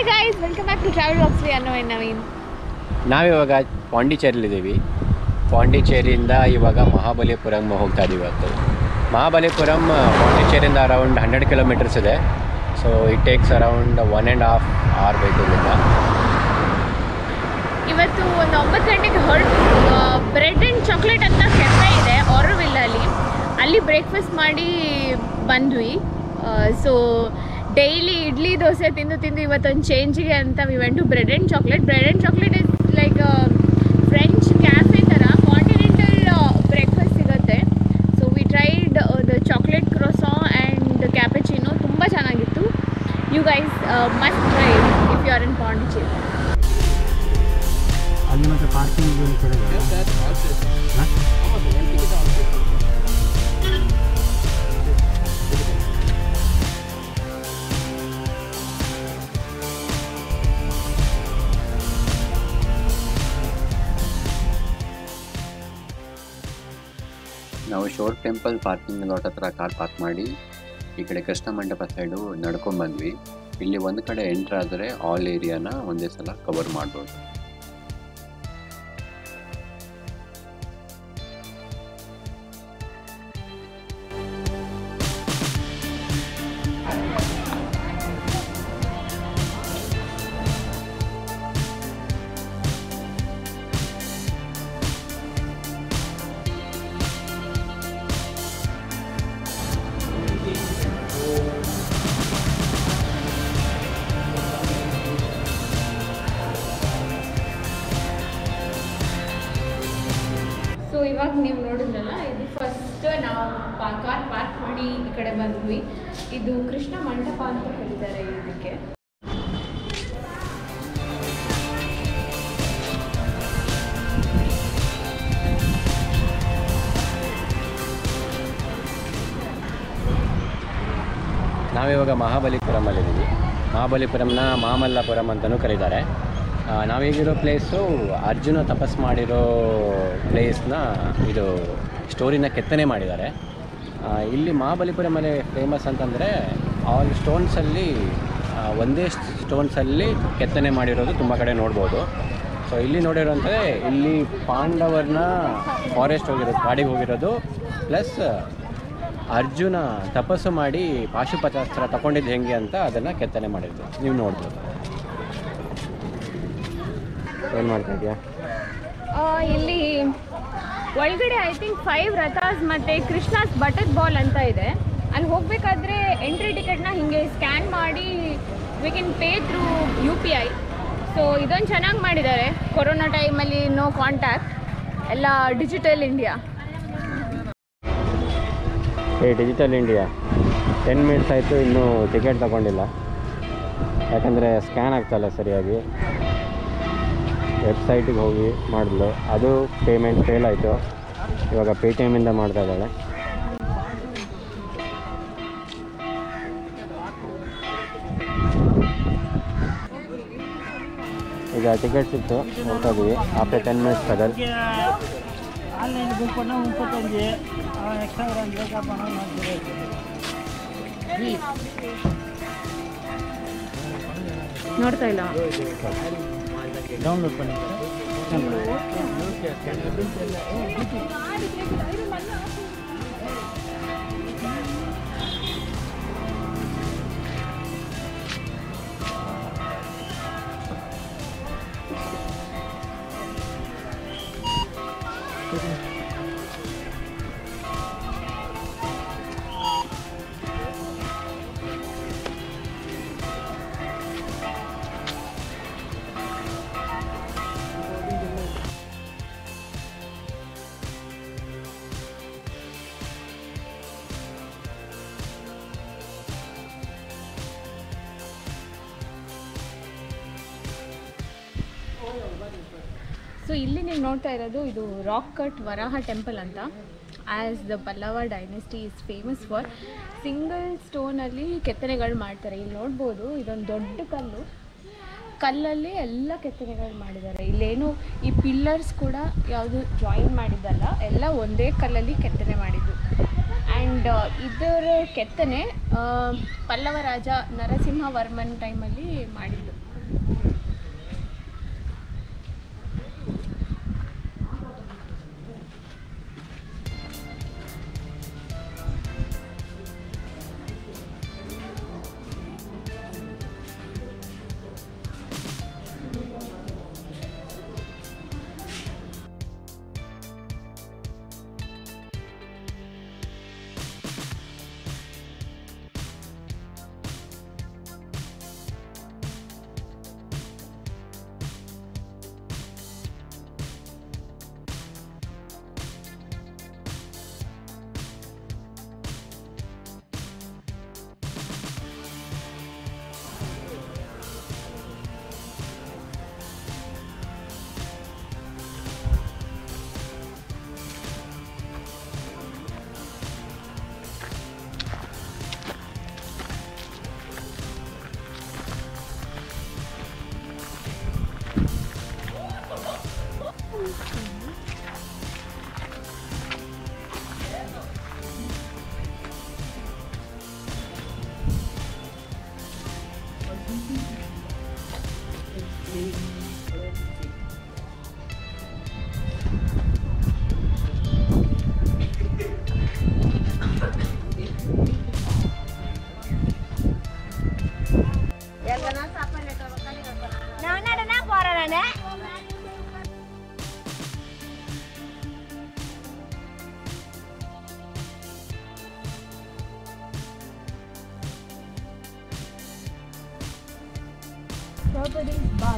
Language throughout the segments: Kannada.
Guys welcome back to travel box we ಅನ್ನೋ ನವೀನ್ ನಾವಿವಾಗ ಪಾಂಡಿಚೇರಿಲಿದ್ದೀವಿ ಪಾಂಡಿಚೇರಿಯಿಂದ ಇವಾಗ ಮಹಾಬಲಿಪುರಂ ಹೋಗ್ತಾ ಇದ್ದೀವಿ ಇವತ್ತು ಮಹಾಬಲಿಪುರಂ ಪಾಂಡಿಚೇರಿಯಿಂದ ಅರೌಂಡ್ ಹಂಡ್ರೆಡ್ ಕಿಲೋಮೀಟರ್ಸ್ ಇದೆ so it takes around one and half hour ಬೇಕು ಇಲ್ಲಿಂದ ಇವತ್ತು ಒಂದು ಒಂಬತ್ತು ಗಂಟೆಗೆ ಹೊರಟು ಬ್ರೆಡ್ ಆ್ಯಂಡ್ ಚಾಕ್ಲೇಟ್ ಅಂತ ಕೆಫೆ ಇದೆ ಆರೋವಿಲ್ಲಲ್ಲಿ ಅಲ್ಲಿ ಬ್ರೇಕ್ಫಾಸ್ಟ್ ಮಾಡಿ ಬಂದ್ವಿ ಸೊ ಡೈಲಿ ಇಡ್ಲಿ ದೋಸೆ ತಿಂದು ತಿಂದು ಇವತ್ತೊಂದು ಚೇಂಜಿಗೆ ಅಂತ we went to bread and chocolate bread and chocolate is like French cafe ಥರ ಕಾಂಟಿನೆಂಟಲ್ ಬ್ರೇಕ್ಫಾಸ್ಟ್ ಸಿಗುತ್ತೆ so we tried the chocolate croissant and cappuccino ತುಂಬ ಚೆನ್ನಾಗಿತ್ತು you guys must try if you are in Pondicherry ಅಲ್ಲಿ ಮತ್ತೆ ಪಾರ್ಕಿಂಗ್ ನಾವು ಶೋರ್ ಟೆಂಪಲ್ ಪಾರ್ಕಿಂಗ್ ಲಾಟ್ ಹತ್ರ ಕಾರ್ ಪಾರ್ಕ್ ಮಾಡಿ ಈ ಕಡೆ ಕೃಷ್ಣ ಮಂಟಪ ಸೈಡು ನಡ್ಕೊಂಡು ಬಂದ್ವಿ ಇಲ್ಲಿ ಒಂದು ಕಡೆ ಎಂಟ್ರ್ ಆದರೆ ಆಲ್ ಏರಿಯಾನ ಒಂದೇ ಸಲ ಕವರ್ ಮಾಡ್ಬೋದು ಸೊ ಇವಾಗ ನೀವು ನೋಡಿದ್ರಲ್ಲ ಇದು ಫಸ್ಟ್ ನಾವು ಕಾರ್ ಪಾರ್ಕ್ ಮಾಡಿ ಈ ಕಡೆ ಬಂದ್ವಿ ಇದು ಕೃಷ್ಣ ಮಂಟಪ ಅಂತ ಹೇಳ್ತಾರೆ ಇದಕ್ಕೆ ನಾವಿವಾಗ ಮಹಾಬಲಿಪುರಮಲ್ಲಿದ್ದೀವಿ ಮಹಾಬಲಿಪುರಂನ ಮಾಮಲ್ಲಪುರಂ ಅಂತಲೂ ಕರೀತಾರೆ ಆ, ನಾವೀಗಿರೋ ಪ್ಲೇಸು ಅರ್ಜುನ ತಪಸ್ ಮಾಡಿರೋ ಪ್ಲೇಸ್ನ ಇದು ಸ್ಟೋರಿನ ಕೆತ್ತನೆ ಮಾಡಿದ್ದಾರೆ ಆ, ಇಲ್ಲಿ ಮಹಾಬಲಿಪುರಮಲ್ಲಿ ಫೇಮಸ್ ಅಂತಂದರೆ ಆಲ್ ಸ್ಟೋನ್ಸಲ್ಲಿ ಒಂದೇ ಸ್ಟೋನ್ಸಲ್ಲಿ ಕೆತ್ತನೆ ಮಾಡಿರೋದು ತುಂಬ ಕಡೆ ನೋಡ್ಬೋದು ಸೊ ಇಲ್ಲಿ ನೋಡಿರೋಂಥದ್ದೇ ಇಲ್ಲಿ ಪಾಂಡವರನ್ನ ಫಾರೆಸ್ಟ್ ಹೋಗಿರೋದು ಕಾಡಿಗೆ ಹೋಗಿರೋದು ಪ್ಲಸ್ ಅರ್ಜುನ ತಪಸ್ಸು ಮಾಡಿ ಪಾಶುಪತಾಸ್ತ್ರ ತಗೊಂಡಿದ್ದು ಹೆಂಗೆ ಅಂತ ಅದನ್ನು ಕೆತ್ತನೆ ಮಾಡಿದ್ರು ನೀವು ನೋಡ್ಬೋದು ಏನು ಮಾಡ್ತಾ ಇದೆಯಾ ಆ, ಇಲ್ಲಿ ಒಳಗಡೆ ಐ ಥಿಂಕ್ ಫೈವ್ ರಥಾಸ್ ಮತ್ತು ಕೃಷ್ಣಾಸ್ ಬಟರ್ ಬಾಲ್ ಅಂತ ಇದೆ ಅಲ್ಲಿ ಹೋಗಬೇಕಾದ್ರೆ ಎಂಟ್ರಿ ಟಿಕೆಟ್ನ ಹಿಂಗೆ ಸ್ಕ್ಯಾನ್ ಮಾಡಿ we can pay through U P I so ಇದೊಂದು ಚೆನ್ನಾಗಿ ಮಾಡಿದ್ದಾರೆ ಕೊರೋನಾ ಟೈಮಲ್ಲಿ ನೋ ಕಾಂಟ್ಯಾಕ್ಟ್ ಎಲ್ಲ ಡಿಜಿಟಲ್ ಇಂಡಿಯಾ ಏ ಡಿಜಿಟಲ್ ಇಂಡಿಯಾ ಟೆನ್ ಮಿನಿಟ್ಸ್ ಆಯಿತು ಇನ್ನೂ ಟಿಕೆಟ್ ತಗೊಂಡಿಲ್ಲ ಯಾಕಂದರೆ ಸ್ಕ್ಯಾನ್ ಆಗ್ತಾಯಿಲ್ಲ ಸರಿಯಾಗಿ ವೆಬ್ಸೈಟಿಗೆ ಹೋಗಿ ಮಾಡಿದ್ಲು ಅದು ಪೇಮೆಂಟ್ ಫೇಲ್ ಆಯಿತು ಇವಾಗ ಪೇ ಟಿ ಎಮ್ಮಿಂದ ಮಾಡ್ತಾ ಇದ್ದಾಳೆ ಈಗ ಟಿಕೆಟ್ ಸಿಕ್ತು ಹೋಗ್ತಾ ಇದ್ದೀವಿ ಆಫ್ಟರ್ ಟೆನ್ ಮಿನಿಟ್ಸ್ ಕದಲ್ ಆನ್ಲೈನ್ ಬುಕ್ பண்ணால் முப்பத்தஞ்சு எக்ஸ்ட்ரா ஒரு அஞ்சு ரூபா பணம் நாற்பது ನೋಡ್ತಾ ಇಲ್ಲ டவுன்லோட் பண்ணிக்கிறேன் ಸೊ ಇಲ್ಲಿ ನೀವು ನೋಡ್ತಾ ಇರೋದು ಇದು ರಾಕ್ ಕಟ್ ವರಾಹ ಟೆಂಪಲ್ ಅಂತ as the Pallava dynasty is famous for single ಸ್ಟೋನಲ್ಲಿ ಕೆತ್ತನೆಗಳು ಮಾಡ್ತಾರೆ ಇಲ್ಲಿ ನೋಡ್ಬೋದು ಇದೊಂದು ದೊಡ್ಡ ಕಲ್ಲು ಕಲ್ಲಲ್ಲಿ ಎಲ್ಲ ಕೆತ್ತನೆಗಳು ಮಾಡಿದ್ದಾರೆ ಇಲ್ಲೇನು ಈ ಪಿಲ್ಲರ್ಸ್ ಕೂಡ ಯಾವುದು ಜಾಯಿನ್ ಮಾಡಿದ್ದಲ್ಲ ಎಲ್ಲ ಒಂದೇ ಕಲ್ಲಲ್ಲಿ ಕೆತ್ತನೆ ಮಾಡಿದ್ದು ಆ್ಯಂಡ್ ಇದರ ಕೆತ್ತನೆ ಆ, ಪಲ್ಲವ ರಾಜ ನರಸಿಂಹವರ್ಮನ್ ಟೈಮಲ್ಲಿ ಮಾಡಿದ್ದು Strawberry bug.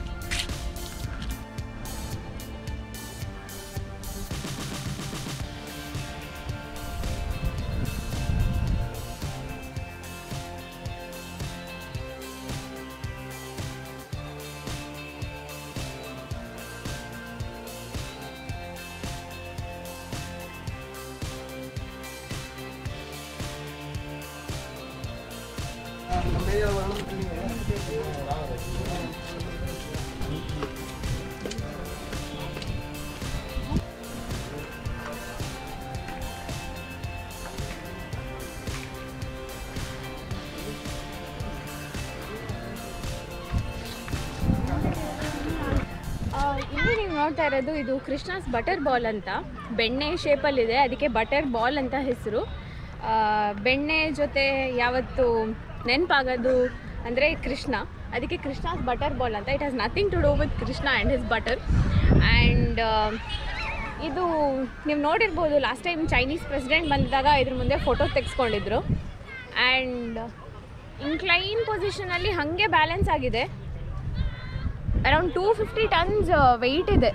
ಆ, ಇಲ್ಲಿ ನೀವು ನೋಡ್ತಾ ಇರೋದು ಇದು ಕೃಷ್ಣಾಸ್ ಬಟರ್ ಬಾಲ್ ಅಂತ ಬೆಣ್ಣೆ ಶೇಪಲ್ಲಿದೆ ಅದಕ್ಕೆ ಬಟರ್ ಬಾಲ್ ಅಂತ ಹೆಸರು ಬೆಣ್ಣೆ ಜೊತೆ ಯಾವತ್ತು ನೆನಪಾಗೋದು ಅಂದರೆ ಕೃಷ್ಣ ಅದಕ್ಕೆ ಕೃಷ್ಣಾಸ್ ಬಟರ್ ಬಾಲ್ ಅಂತ it has nothing to do with Krishna and his butter and ಇದು ನೀವು ನೋಡಿರ್ಬೋದು ಲಾಸ್ಟ್ ಟೈಮ್ ಚೈನೀಸ್ ಪ್ರೆಸಿಡೆಂಟ್ ಬಂದಾಗ ಇದ್ರ ಮುಂದೆ ಫೋಟೋ ತೆಗೆಸ್ಕೊಂಡಿದ್ರು ಆ್ಯಂಡ್ ಇನ್ಕ್ಲೈನ್ ಪೊಸಿಷನಲ್ಲಿ ಹಾಗೆ ಬ್ಯಾಲೆನ್ಸ್ ಆಗಿದೆ around two fifty tons weight ಇದೆ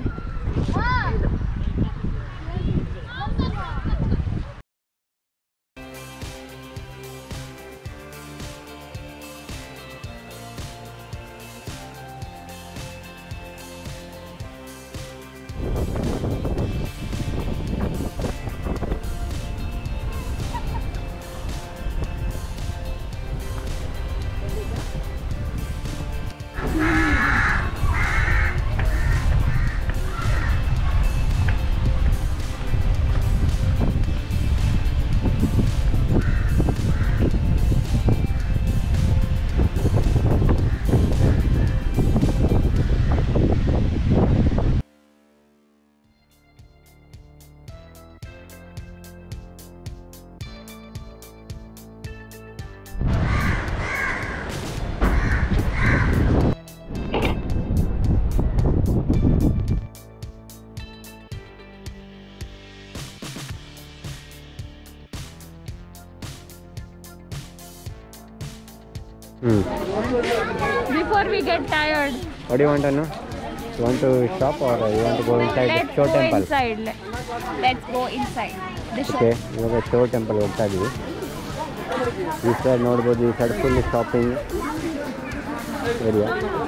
hmm before we get tired what you want Anu you want to shop or you want go inside let's shore go temple inside let's go inside the okay ಇವಾಗ ಶೋ ಟೆಂಪಲ್ ಹೋಗ್ತಾ ಇದ್ದೀವಿ ಈ ಸೈಡ್ ನೋಡ್ಬೋದು ಈ ಸೈಡ್ ಫುಲ್ ಶಾಪಿಂಗ್ ಏರಿಯಾ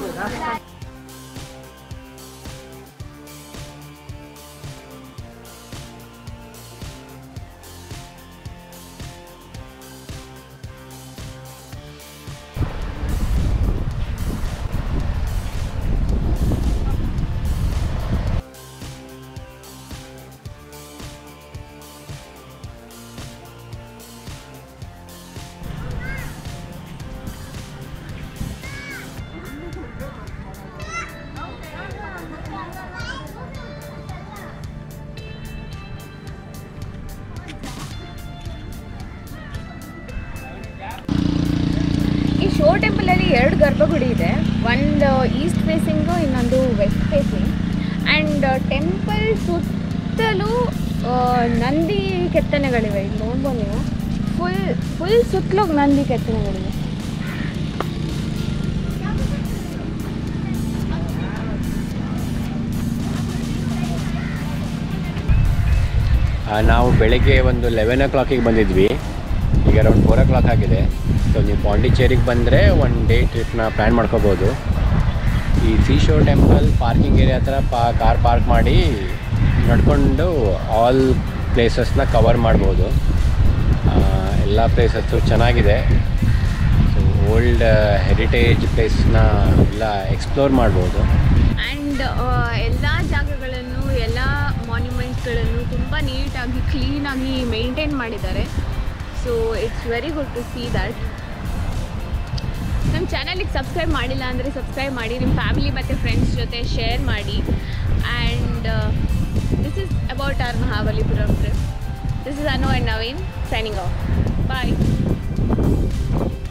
ಈ ಶೋ ಟೆಂಪಲಲ್ಲಿ ಎರಡು ಗರ್ಭಗುಡಿ ಇದೆ ಒಂದು ಈಸ್ಟ್ ಫೇಸಿಂಗು ಇನ್ನೊಂದು ವೆಸ್ಟ್ ಫೇಸಿಂಗ್ ಆ್ಯಂಡ್ ಟೆಂಪಲ್ ಸುತ್ತಲೂ ಆ, ನಂದಿ ಕೆತ್ತನೆಗಳಿವೆ ಇಲ್ಲಿ ನೋಡ್ಬೋದು ನೀವು ಫುಲ್ ಫುಲ್ ಸುತ್ತಲೂ ನಂದಿ ಕೆತ್ತನೆಗಳಿವೆ ಆ, ನಾವು ಬೆಳಗ್ಗೆ ಒಂದು ಲೆವೆನ್ ಓ ಕ್ಲಾಕಿಗೆ ಬಂದಿದ್ವಿ ಈಗ ಅರೌಂಡ್ ಫೋರ್ ಓ ಕ್ಲಾಕ್ ಆಗಿದೆ ಸೊ ನೀವು ಪಾಂಡಿಚೇರಿಗೆ ಬಂದರೆ ಒನ್ ಡೇ ಟ್ರಿಪ್ನ ಪ್ಲ್ಯಾನ್ ಮಾಡ್ಕೋಬೋದು ಈ ಸೀಶೋ ಟೆಂಪಲ್ ಪಾರ್ಕಿಂಗ್ ಏರಿಯಾ ಹತ್ರ ಪಾ ಕಾರ್ ಪಾರ್ಕ್ ಮಾಡಿ ನಡ್ಕೊಂಡು ಆಲ್ ಪ್ಲೇಸಸ್ನ ಕವರ್ ಮಾಡ್ಬೋದು ಆ, ಎಲ್ಲ ಪ್ಲೇಸಸ್ಸು ಚೆನ್ನಾಗಿದೆ ಸೊ ಓಲ್ಡ್ ಹೆರಿಟೇಜ್ ಪ್ಲೇಸ್ನ ಎಲ್ಲ ಎಕ್ಸ್ಪ್ಲೋರ್ ಮಾಡ್ಬೋದು ಆ್ಯಂಡ್ ಎಲ್ಲ ಜಾಗಗಳನ್ನು ಎಲ್ಲ ಮಾನ್ಯುಮೆಂಟ್ಸ್ಗಳನ್ನು ತುಂಬ ನೀಟಾಗಿ ಕ್ಲೀನಾಗಿ ಮೇಂಟೈನ್ ಮಾಡಿದ್ದಾರೆ so it's very good to see that ನಮ್ಮ ಚಾನಲಿಗೆ ಸಬ್ಸ್ಕ್ರೈಬ್ ಮಾಡಿಲ್ಲ ಅಂದರೆ ಸಬ್ಸ್ಕ್ರೈಬ್ ಮಾಡಿ ನಿಮ್ಮ ಫ್ಯಾಮಿಲಿ ಮತ್ತು ಫ್ರೆಂಡ್ಸ್ ಜೊತೆ ಶೇರ್ ಮಾಡಿ and this is about our Mahabalipuram trip this is Anu and Naveen signing off bye